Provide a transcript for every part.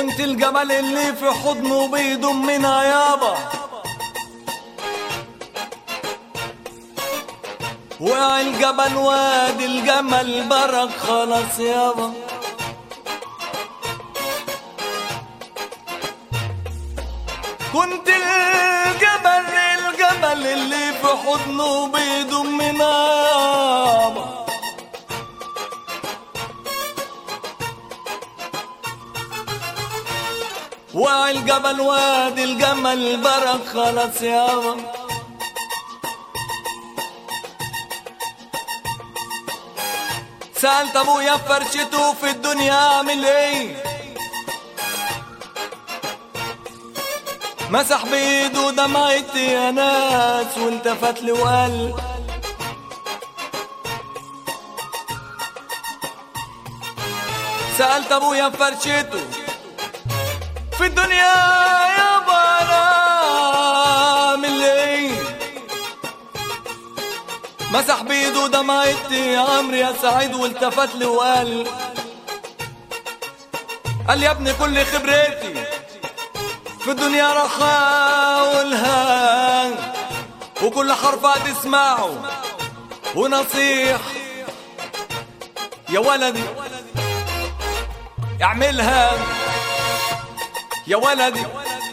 كنت الجمل اللي في حضنه بيضمنا يابا وقع الجبل وادي الجمل برك خلاص يابا كنت الجبل الجبل اللي في حضنه بيضمنا يابا وقع الجبل وادي الجمل برك خلاص يابا سألت ابويا فرشته في الدنيا اعمل ايه مسح بايده دمعتي يا ناس والتفت لي وقال سألت ابويا فرشته في الدنيا يا اعمل ايه مسح بيده دمعتي يا عمرو يا سعيد والتفت لي وقال قال يا ابني كل خبرتي في الدنيا رخاء والهان وكل حرف هتسمعه ونصيح يا ولدي اعملها يا ولدي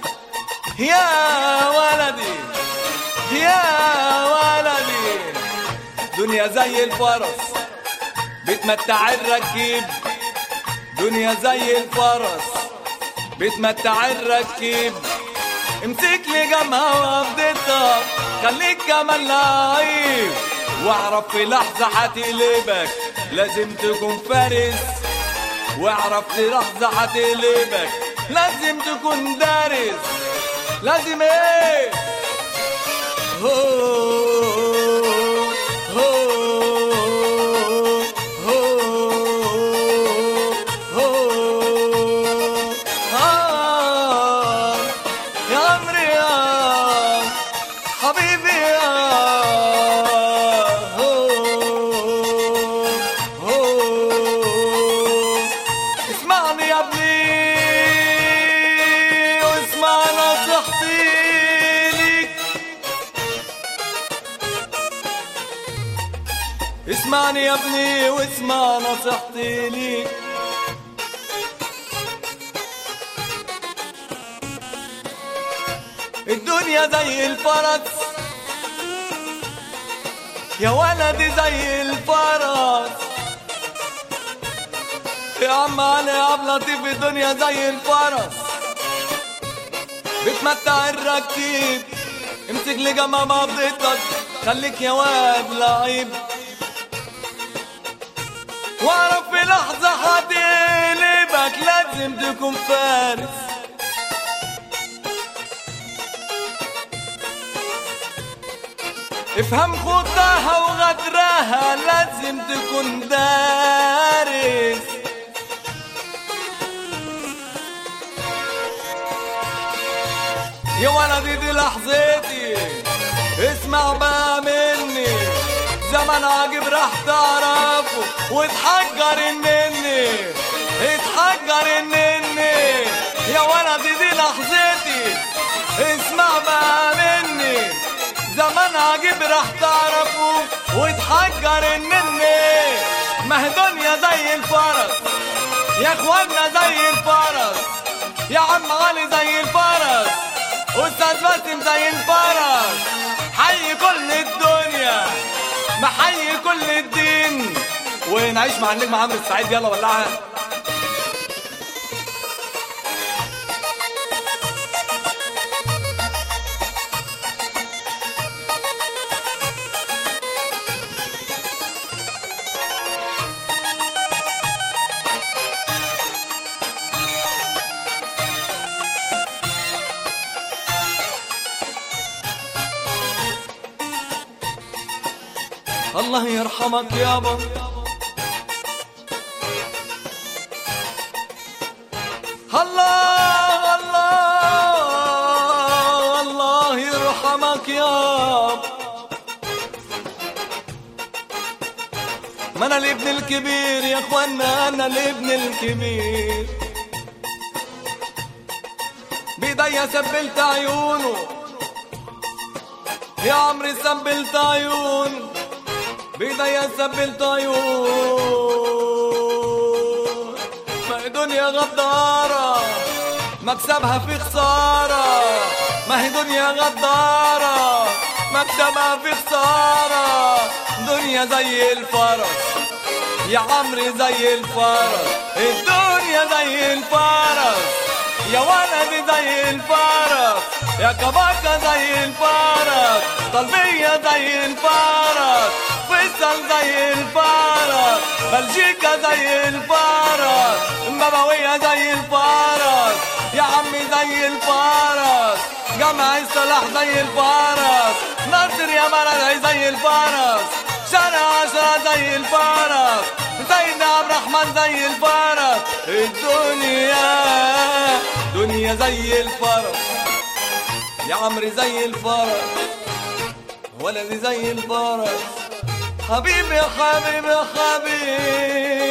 يا ولدي يا ولدي دنيا زي الفرس بتمتع الركيب دنيا زي الفرس بتمتع الركيب امسك لي جمها وقبضتها خليك كمان لعيب واعرف في لحظة هتقلبك لازم تكون فارس واعرف في لحظة هتقلبك لازم تكون دارس لازم ايه هو هو هو هو آه يا عمري يا حبيبي يا هو هو اسمعني يا ابني واسمع نصيحتي ليك اسمعني يا ابني واسمع نصيحتي ليك الدنيا زي الفرس يا ولدي زي الفرس يا عم علي يا عم لطيف الدنيا زي الفرس بتمتع الركيب امسك لجمع مبضتك خليك يا واد لعيب واعرف في لحظة هتقلبك لازم تكون فارس افهم خطاها وغدرها لازم تكون دارس يا ولدي دي لحظتي اسمع بقى مني زمن عاجب راح تعرفه واتحجر النني اتحجر النني يا ولدي دي لحظتي اسمع بقى مني زمان عجيب راح تعرفه واتحجر النني ما هي دنيا زي الفرس يا اخوانا زي الفرس يا عم علي زي الفرس استاذ باسم زي الفرس حي كل الدنيا محيي كل الدين ونعيش مع النجم عمرو السعيد يلا ولعها الله يرحمك يابا الله الله الله يرحمك يابا ما انا الابن الكبير يا اخوانا انا الابن الكبير بيديا سبلت عيونه يا عمري سبلت عيون بيديا سبلت عيون ما هي دنيا غدارة مكسبها في خسارة ما هي دنيا غدارة مكسبها في خسارة دنيا زي الفرس يا عمري زي الفرس الدنيا زي الفرس يا ولدي زي الفرس يا كباكا زي الفرس طلبية زي الفرس فيصل زي الفرس بلجيكا زي الفرس مبوية زي الفرس يا عمي زي الفرس جمع الصلاح زي الفرس ناصر يا مرد زي الفرس شارع عشرة زي الفرس سيدنا عبد الرحمن زي الفرس الدنيا دنيا زي الفرس يا عمري زي الفرس ولدي زي الفرس حبيبي يا حبيبي يا حبيبي